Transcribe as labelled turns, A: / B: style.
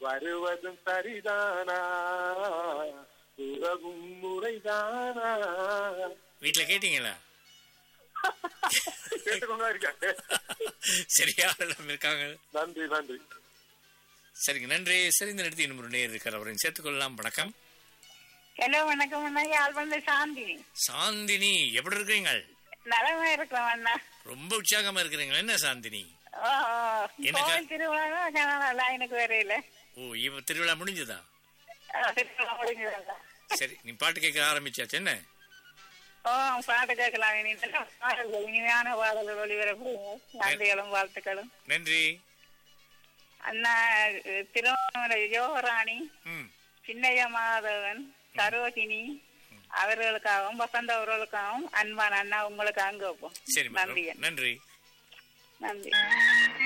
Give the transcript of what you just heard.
A: வருவதும் சரிதானா உறவும் முறைதானா
B: வீட்டுல கேட்டீங்களா
A: கேட்டுக்கொண்டா இருக்காங்க
B: சரியா எல்லாம் இருக்காங்க
A: நன்றி நன்றி
B: சரிங்க நன்றி சரி இந்த நேரத்தில் இன்னும் ஒரு நேர் இருக்கார் அவரையும் சேர்த்துக்கொள்ளலாம் வணக்கம்
C: ஹலோ வணக்கம் அண்ணா யாழ் வந்து சாந்தி
B: சாந்தினி எப்படி இருக்கீங்க
C: நலமா இருக்கிறோம் அண்ணா
B: ரொம்ப உற்சாகமா இருக்கிறீங்க என்ன சாந்தினி
C: ஓ, ஓ.
B: என்னக்கா?
C: கோவில் திருவிழா நல்லா எனக்கு வரையில
B: ஓ இப்ப திருவிழா முடிஞ்சதா
C: திருவிழா முடிஞ்சதா
B: சரி நீ பாட்டு கேட்க ஆரம்பிச்சாச்சு என்ன
C: ஓ பாட்டு கேட்கலாம் இனி பாடல்கள் இனிமையான பாடல்கள் ஒளிபரப்புங்க நன்றிகளும் வாழ்த்துக்களும்
B: நன்றி
C: அண்ணா திருவண்ணாமலை யோகராணி
B: ம்
C: சின்னைய மாதவன் சரோஜினி அவர்களுக்காகவும் வசந்த அவர்களுக்காகவும் அன்பான அண்ணா உங்களுக்கு அங்க வைப்போம்
B: சரி
C: நன்றி
B: நன்றி
C: நன்றி